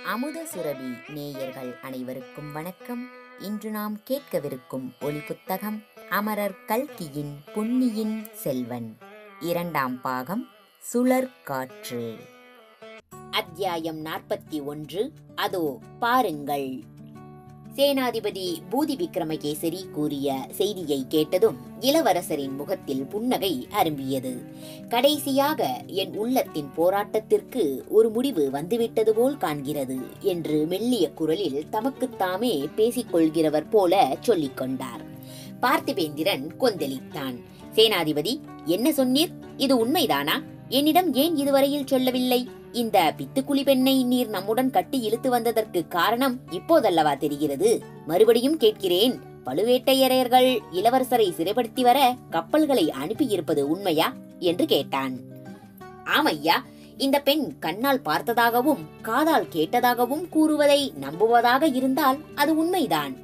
அமுத சுரபி நேயர்கள் அனைவருக்கும் வணக்கம் இன்று நாம் கேட்கவிருக்கும் ஒலி புத்தகம் அமரர் கல்கியின் புன்னியின் செல்வன் இரண்டாம் பாகம் சுழற்காற்று அத்தியாயம் நாற்பத்தி ஒன்று அதோ பாருங்கள் சேனாதிபதி பூதி விக்ரமகேசரி கூறிய செய்தியை கேட்டதும் இளவரசரின் முகத்தில் புன்னகை அரும்பியது கடைசியாக என் உள்ளத்தின் போராட்டத்திற்கு ஒரு முடிவு வந்துவிட்டது போல் காண்கிறது என்று மெல்லிய குரலில் தமக்குத்தாமே பேசிக்கொள்கிறவர் போல சொல்லிக் கொண்டார் பார்த்திபேந்திரன் கொந்தளித்தான் சேனாதிபதி என்ன சொன்னீர் இது உண்மைதானா என்னிடம் ஏன் இதுவரையில் சொல்லவில்லை இந்த பித்துக்குளி பெண்ணை நீர் நம்முடன் கட்டி இழுத்து வந்ததற்கு காரணம் இப்போதல்லவா தெரிகிறது மறுபடியும் கேட்கிறேன் பழுவேட்டையரையர்கள் இளவரசரை சிறைப்படுத்தி வர கப்பல்களை அனுப்பியிருப்பது உண்மையா என்று கேட்டான் ஆமையா இந்த பெண் கண்ணால் பார்த்ததாகவும் காதால் கேட்டதாகவும் கூறுவதை நம்புவதாக இருந்தால் அது உண்மைதான்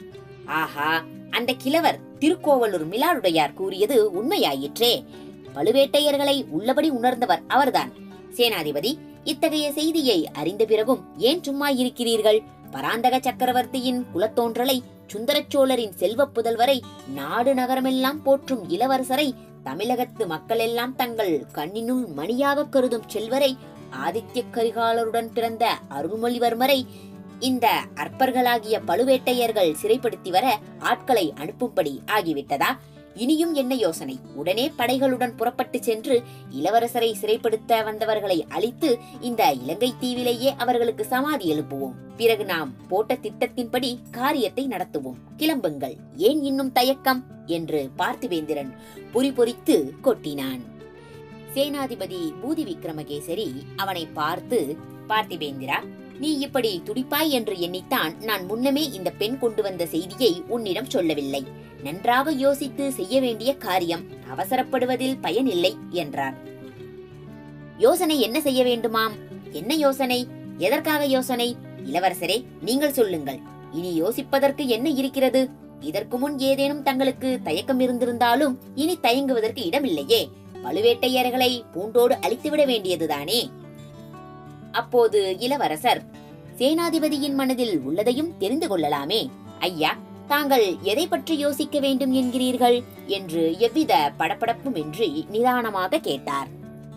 ஆஹா அந்த கிழவர் திருக்கோவலூர் மிலாடுடையார் கூறியது உண்மையாயிற்றே பழுவேட்டையர்களை உள்ளபடி உணர்ந்தவர் அவர்தான் சேனாதிபதி இத்தகைய செய்தியை அறிந்த பிறகும் ஏன் சும்மா இருக்கிறீர்கள் பராந்தக சக்கரவர்த்தியின் குலத்தோன்றலை சுந்தரச் சோழரின் செல்வப் புதல்வரை நாடு நகரமெல்லாம் போற்றும் இளவரசரை தமிழகத்து மக்களெல்லாம் தங்கள் கண்ணினுள் மணியாக கருதும் செல்வரை ஆதித்ய கரிகாலருடன் பிறந்த அருள்மொழிவர்மரை இந்த அற்பர்களாகிய பழுவேட்டையர்கள் சிறைப்படுத்தி வர ஆட்களை அனுப்பும்படி ஆகிவிட்டதா இனியும் என்ன யோசனை உடனே படைகளுடன் புறப்பட்டு சென்று இளவரசரை சிறைப்படுத்த வந்தவர்களை அழித்து இந்த இலங்கை தீவிலேயே அவர்களுக்கு சமாதி எழுப்புவோம் பிறகு நாம் போட்ட திட்டத்தின்படி காரியத்தை நடத்துவோம் கிளம்புங்கள் ஏன் இன்னும் தயக்கம் என்று பார்த்திபேந்திரன் பொறி பொறித்து கொட்டினான் சேனாதிபதி பூதி விக்ரமகேசரி அவனை பார்த்து பார்த்திபேந்திரா நீ இப்படி துடிப்பாய் என்று எண்ணித்தான் நான் முன்னமே இந்த பெண் கொண்டு வந்த செய்தியை உன்னிடம் சொல்லவில்லை நன்றாக யோசித்து செய்ய வேண்டிய காரியம் அவசரப்படுவதில் பயனில்லை என்றார் யோசனை என்ன செய்ய வேண்டுமாம் என்ன யோசனை எதற்காக யோசனை இளவரசரே நீங்கள் சொல்லுங்கள் இனி யோசிப்பதற்கு என்ன இருக்கிறது இதற்கு முன் ஏதேனும் தங்களுக்கு தயக்கம் இருந்திருந்தாலும் இனி தயங்குவதற்கு இடமில்லையே பழுவேட்டையர்களை பூண்டோடு அழித்துவிட வேண்டியதுதானே அப்போது இளவரசர் சேனாதிபதியின் மனதில் உள்ளதையும் தெரிந்து கொள்ளலாமே ஐயா தாங்கள் எதை பற்றி யோசிக்க வேண்டும் என்கிறீர்கள் என்று எவ்வித படபடப்புமின்றி நிதானமாக கேட்டார்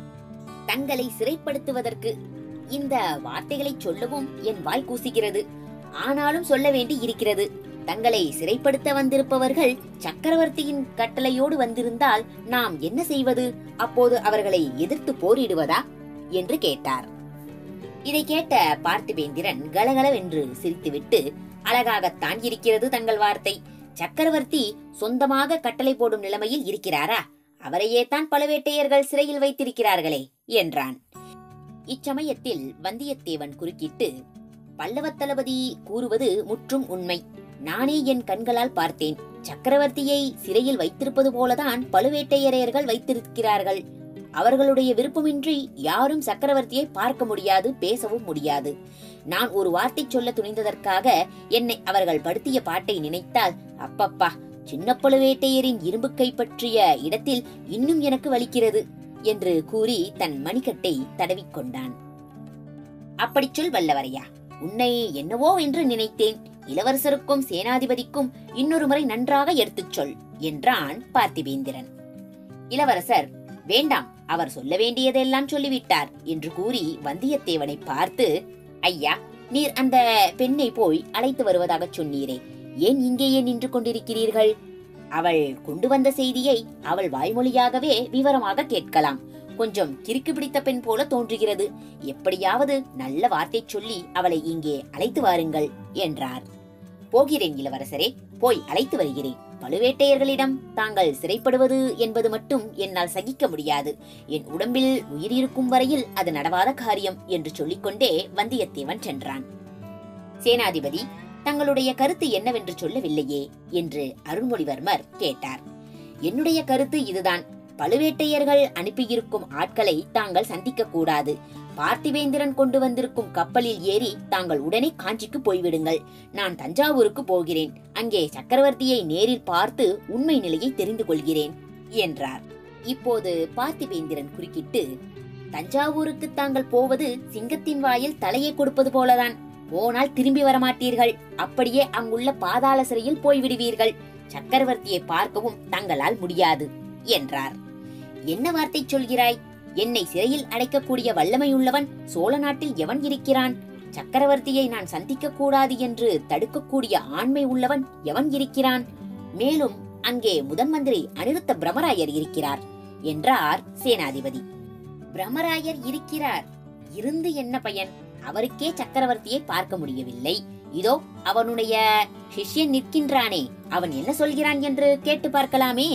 தங்களை சிறைப்படுத்துவதற்கு இந்த வார்த்தைகளை சொல்லவும் என் வாய் கூசுகிறது ஆனாலும் சொல்ல வேண்டி இருக்கிறது தங்களை சிறைப்படுத்த வந்திருப்பவர்கள் சக்கரவர்த்தியின் கட்டளையோடு வந்திருந்தால் நாம் என்ன செய்வது அப்போது அவர்களை எதிர்த்து போரிடுவதா என்று கேட்டார் இதை கேட்ட பார்த்திபேந்திரன் கலகலவென்று சிரித்துவிட்டு அழகாகத்தான் இருக்கிறது தங்கள் வார்த்தை சக்கரவர்த்தி சொந்தமாக கட்டளை போடும் நிலைமையில் இருக்கிறாரா அவரையே தான் பழுவேட்டையர்கள் சிறையில் வைத்திருக்கிறார்களே என்றான் இச்சமயத்தில் வந்தியத்தேவன் குறுக்கிட்டு பல்லவத் தளபதி கூறுவது முற்றும் உண்மை நானே என் கண்களால் பார்த்தேன் சக்கரவர்த்தியை சிறையில் வைத்திருப்பது போலதான் பழுவேட்டையரையர்கள் வைத்திருக்கிறார்கள் அவர்களுடைய விருப்பமின்றி யாரும் சக்கரவர்த்தியை பார்க்க முடியாது பேசவும் முடியாது நான் ஒரு வார்த்தை சொல்ல துணிந்ததற்காக என்னை அவர்கள் படுத்திய பாட்டை நினைத்தால் அப்பப்பா சின்ன பழுவேட்டையரின் இரும்பு கை பற்றிய இடத்தில் இன்னும் எனக்கு வலிக்கிறது என்று கூறி தன் மணிக்கட்டை தடவிக்கொண்டான் அப்படி சொல் வல்லவரையா உன்னை என்னவோ என்று நினைத்தேன் இளவரசருக்கும் சேனாதிபதிக்கும் இன்னொரு முறை நன்றாக எடுத்துச் சொல் என்றான் பார்த்திபேந்திரன் இளவரசர் வேண்டாம் அவர் சொல்ல வேண்டியதெல்லாம் சொல்லிவிட்டார் என்று கூறி வந்தியத்தேவனை பார்த்து ஐயா நீர் அந்த பெண்ணை போய் அழைத்து வருவதாக சொன்னீரே ஏன் இங்கேயே நின்று கொண்டிருக்கிறீர்கள் அவள் கொண்டு வந்த செய்தியை அவள் வாய்மொழியாகவே விவரமாக கேட்கலாம் கொஞ்சம் கிறுக்கு பிடித்த பெண் போல தோன்றுகிறது எப்படியாவது நல்ல வார்த்தை சொல்லி அவளை இங்கே அழைத்து வாருங்கள் என்றார் போகிறேன் இளவரசரே போய் அழைத்து வருகிறேன் பழுவேட்டையர்களிடம் தாங்கள் சிறைப்படுவது என்பது மட்டும் என்னால் சகிக்க முடியாது என் உடம்பில் உயிர் இருக்கும் வரையில் அது நடவாத காரியம் என்று சொல்லிக்கொண்டே வந்தியத்தேவன் சென்றான் சேனாதிபதி தங்களுடைய கருத்து என்னவென்று சொல்லவில்லையே என்று அருள்மொழிவர்மர் கேட்டார் என்னுடைய கருத்து இதுதான் பழுவேட்டையர்கள் அனுப்பியிருக்கும் ஆட்களை தாங்கள் சந்திக்க கூடாது பார்த்திவேந்திரன் கொண்டு வந்திருக்கும் கப்பலில் ஏறி தாங்கள் உடனே காஞ்சிக்கு போய்விடுங்கள் நான் தஞ்சாவூருக்கு போகிறேன் அங்கே சக்கரவர்த்தியை நேரில் பார்த்து உண்மை நிலையை தெரிந்து கொள்கிறேன் என்றார் இப்போது பார்த்திபேந்திரன் குறுக்கிட்டு தஞ்சாவூருக்கு தாங்கள் போவது சிங்கத்தின் வாயில் தலையை கொடுப்பது போலதான் போனால் திரும்பி வரமாட்டீர்கள் அப்படியே அங்குள்ள பாதாள சிறையில் போய்விடுவீர்கள் சக்கரவர்த்தியை பார்க்கவும் தங்களால் முடியாது என்றார் என்ன வார்த்தை சொல்கிறாய் என்னை சிறையில் அடைக்கக்கூடிய வல்லமையுள்ளவன் சோழ நாட்டில் எவன் இருக்கிறான் சக்கரவர்த்தியை நான் சந்திக்க கூடாது என்று தடுக்கக்கூடிய ஆண்மை உள்ளவன் எவன் இருக்கிறான் மேலும் அங்கே முதன் மந்திரி அனிருத்த பிரமராயர் இருக்கிறார் என்றார் சேனாதிபதி பிரமராயர் இருக்கிறார் இருந்து என்ன பயன் அவருக்கே சக்கரவர்த்தியை பார்க்க முடியவில்லை இதோ அவனுடைய சிஷ்யன் நிற்கின்றானே அவன் என்ன சொல்கிறான் என்று கேட்டு பார்க்கலாமே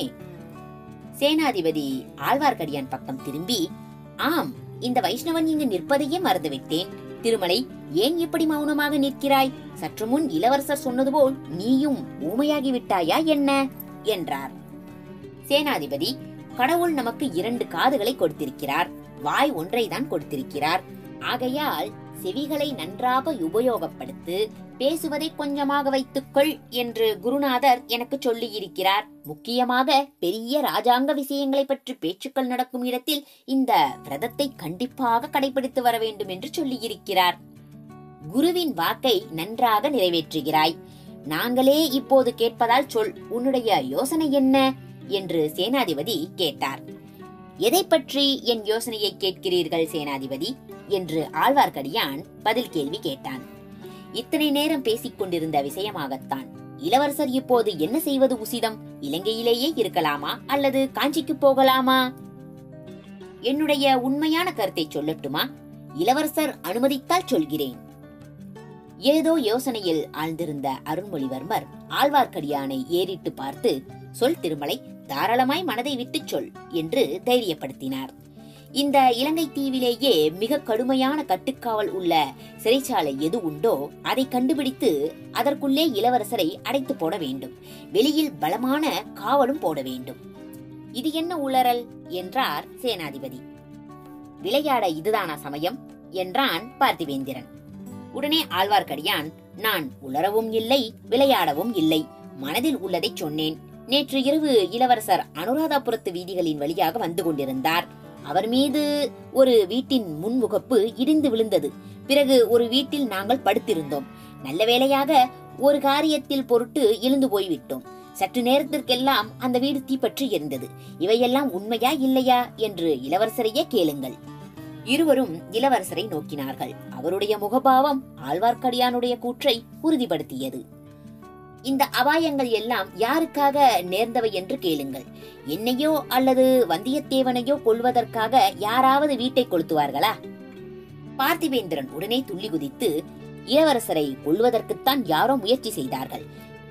சேனாதிபதி ஆழ்வார்க்கடியான் பக்கம் திரும்பி ஆம் இந்த வைஷ்ணவன் இங்கு நிற்பதையே மறந்துவிட்டேன் திருமலை ஏன் இப்படி மௌனமாக நிற்கிறாய் சற்று முன் இளவரசர் சொன்னது போல் நீயும் ஊமையாகி விட்டாயா என்ன என்றார் சேனாதிபதி கடவுள் நமக்கு இரண்டு காதுகளை கொடுத்திருக்கிறார் வாய் ஒன்றைதான் கொடுத்திருக்கிறார் ஆகையால் செவிகளை நன்றாக உபயோகப்படுத்து பேசுவதை கொஞ்சமாக வைத்துக்கொள் என்று குருநாதர் எனக்கு சொல்லியிருக்கிறார் முக்கியமாக பெரிய ராஜாங்க விஷயங்களை பற்றி பேச்சுக்கள் நடக்கும் இடத்தில் இந்த விரதத்தை கண்டிப்பாக கடைபிடித்து வர வேண்டும் என்று சொல்லியிருக்கிறார் குருவின் வாக்கை நன்றாக நிறைவேற்றுகிறாய் நாங்களே இப்போது கேட்பதால் சொல் உன்னுடைய யோசனை என்ன என்று சேனாதிபதி கேட்டார் எதை பற்றி என் யோசனையை கேட்கிறீர்கள் சேனாதிபதி என்று ஆழ்வார்க்கடியான் பதில் கேள்வி கேட்டான் இத்தனை நேரம் பேசிக் கொண்டிருந்த விஷயமாகத்தான் இளவரசர் இப்போது என்ன செய்வது உசிதம் இலங்கையிலேயே இருக்கலாமா அல்லது காஞ்சிக்கு போகலாமா என்னுடைய உண்மையான கருத்தை சொல்லட்டுமா இளவரசர் அனுமதித்தால் சொல்கிறேன் ஏதோ யோசனையில் ஆழ்ந்திருந்த அருண்மொழிவர்மர் ஆழ்வார்க்கடியானை ஏறிட்டு பார்த்து சொல் திருமலை தாராளமாய் மனதை விட்டுச் சொல் என்று தைரியப்படுத்தினார் இந்த இலங்கை தீவிலேயே மிக கடுமையான கட்டுக்காவல் உள்ள சிறைச்சாலை எது உண்டோ அதை கண்டுபிடித்து அதற்குள்ளே இளவரசரை அடைத்து போட வேண்டும் வெளியில் பலமான காவலும் போட வேண்டும் இது என்ன உளறல் என்றார் சேனாதிபதி விளையாட இதுதானா சமயம் என்றான் பார்த்திவேந்திரன் உடனே ஆழ்வார்க்கடியான் நான் உளரவும் இல்லை விளையாடவும் இல்லை மனதில் உள்ளதை சொன்னேன் நேற்று இரவு இளவரசர் அனுராதாபுரத்து வீதிகளின் வழியாக வந்து கொண்டிருந்தார் அவர் மீது ஒரு வீட்டின் முன்முகப்பு இடிந்து விழுந்தது பிறகு ஒரு வீட்டில் நாங்கள் படுத்திருந்தோம் நல்ல வேளையாக ஒரு காரியத்தில் பொருட்டு எழுந்து போய்விட்டோம் சற்று நேரத்திற்கெல்லாம் அந்த வீடு தீப்பற்றி எரிந்தது இவையெல்லாம் உண்மையா இல்லையா என்று இளவரசரையே கேளுங்கள் இருவரும் இளவரசரை நோக்கினார்கள் அவருடைய முகபாவம் ஆழ்வார்க்கடியானுடைய கூற்றை உறுதிப்படுத்தியது இந்த அபாயங்கள் எல்லாம் யாருக்காக நேர்ந்தவை என்று கேளுங்கள் என்னையோ அல்லது வந்தியத்தேவனையோ கொள்வதற்காக யாராவது வீட்டை கொளுத்துவார்களா பார்த்திவேந்திரன் உடனே துள்ளி குதித்து இளவரசரை கொள்வதற்குத்தான் யாரோ முயற்சி செய்தார்கள்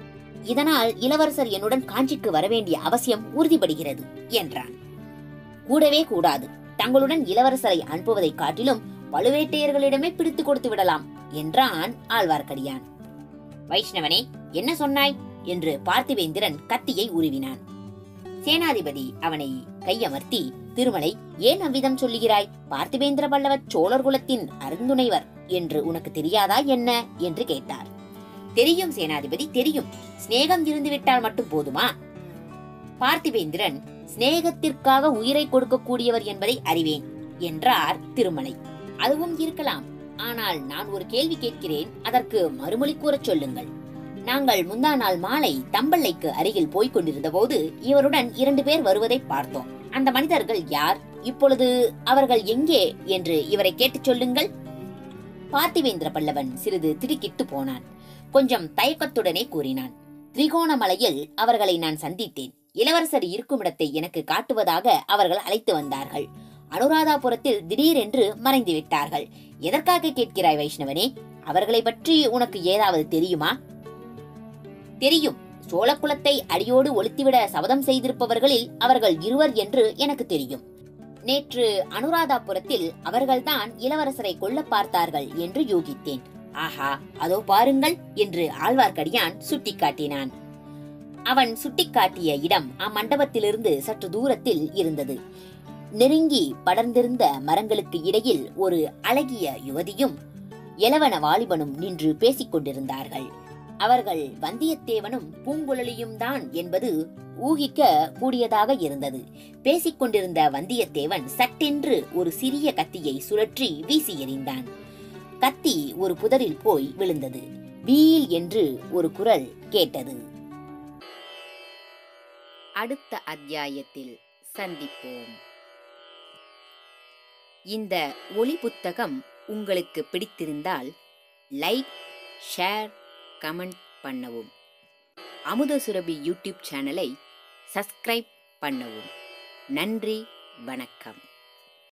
இதனால் இளவரசர் என்னுடன் காஞ்சிக்கு வரவேண்டிய அவசியம் உறுதிப்படுகிறது என்றான் கூடவே கூடாது தங்களுடன் இளவரசரை அனுப்புவதை காட்டிலும் பழுவேட்டையர்களிடமே பிடித்து கொடுத்து விடலாம் என்றான் ஆழ்வார்க்கடியான் வைஷ்ணவனே என்ன சொன்னாய் என்று பார்த்திவேந்திரன் கத்தியை உருவினான் சேனாதிபதி அவனை கையமர்த்தி திருமலை ஏன் அவ்விதம் சொல்லுகிறாய் பார்த்திவேந்திர பல்லவ சோழர் குலத்தின் அருந்துணைவர் என்று உனக்கு தெரியாதா என்ன என்று கேட்டார் தெரியும் சேனாதிபதி தெரியும் சிநேகம் இருந்துவிட்டால் மட்டும் போதுமா பார்த்திவேந்திரன் சிநேகத்திற்காக உயிரை கொடுக்கக்கூடியவர் என்பதை அறிவேன் என்றார் திருமலை அதுவும் இருக்கலாம் ஆனால் நான் ஒரு கேள்வி கேட்கிறேன் அதற்கு மறுமொழி கூறச் சொல்லுங்கள் நாங்கள் முந்தா நாள் மாலை தம்பல்லைக்கு அருகில் போய்க் கொண்டிருந்த போது இவருடன் இரண்டு பேர் வருவதை பார்த்தோம் அந்த மனிதர்கள் யார் இப்பொழுது அவர்கள் எங்கே என்று இவரை கேட்டுச் சொல்லுங்கள் பார்த்திவேந்திர பல்லவன் சிறிது திடுக்கிட்டு போனான் கொஞ்சம் தயக்கத்துடனே கூறினான் திரிகோணமலையில் அவர்களை நான் சந்தித்தேன் இளவரசர் இருக்கும் இடத்தை எனக்கு காட்டுவதாக அவர்கள் அழைத்து வந்தார்கள் அனுராதாபுரத்தில் திடீரென்று மறைந்து விட்டார்கள் எதற்காக கேட்கிறாய் வைஷ்ணவனே அவர்களை பற்றி உனக்கு ஏதாவது தெரியுமா தெரியும் சோழகுலத்தை அடியோடு ஒழித்துவிட சபதம் செய்திருப்பவர்களில் அவர்கள் இருவர் என்று எனக்கு தெரியும் நேற்று அனுராதாபுரத்தில் அவர்கள்தான் இளவரசரை கொல்ல பார்த்தார்கள் என்று யூகித்தேன் ஆஹா அதோ பாருங்கள் என்று ஆழ்வார்க்கடியான் சுட்டிக்காட்டினான் அவன் சுட்டிக்காட்டிய இடம் அம்மண்டபத்திலிருந்து சற்று தூரத்தில் இருந்தது நெருங்கி படர்ந்திருந்த மரங்களுக்கு இடையில் ஒரு அழகிய யுவதியும் எலவன வாலிபனும் நின்று பேசிக் கொண்டிருந்தார்கள் அவர்கள் வந்தியத்தேவனும் பூங்குழலியும் தான் என்பது ஊகிக்க கூடியதாக இருந்தது பேசிக் கொண்டிருந்த வந்தியத்தேவன் சட்டென்று ஒரு சிறிய கத்தியை சுழற்றி வீசி எறிந்தான் கத்தி ஒரு புதரில் போய் விழுந்தது வீல் என்று ஒரு குரல் கேட்டது அடுத்த அத்தியாயத்தில் சந்திப்போம் இந்த ஒளி புத்தகம் உங்களுக்கு பிடித்திருந்தால் லைக் ஷேர் கமெண்ட் பண்ணவும் அமுத சுரபி யூடியூப் சேனலை சப்ஸ்கிரைப் பண்ணவும் நன்றி வணக்கம்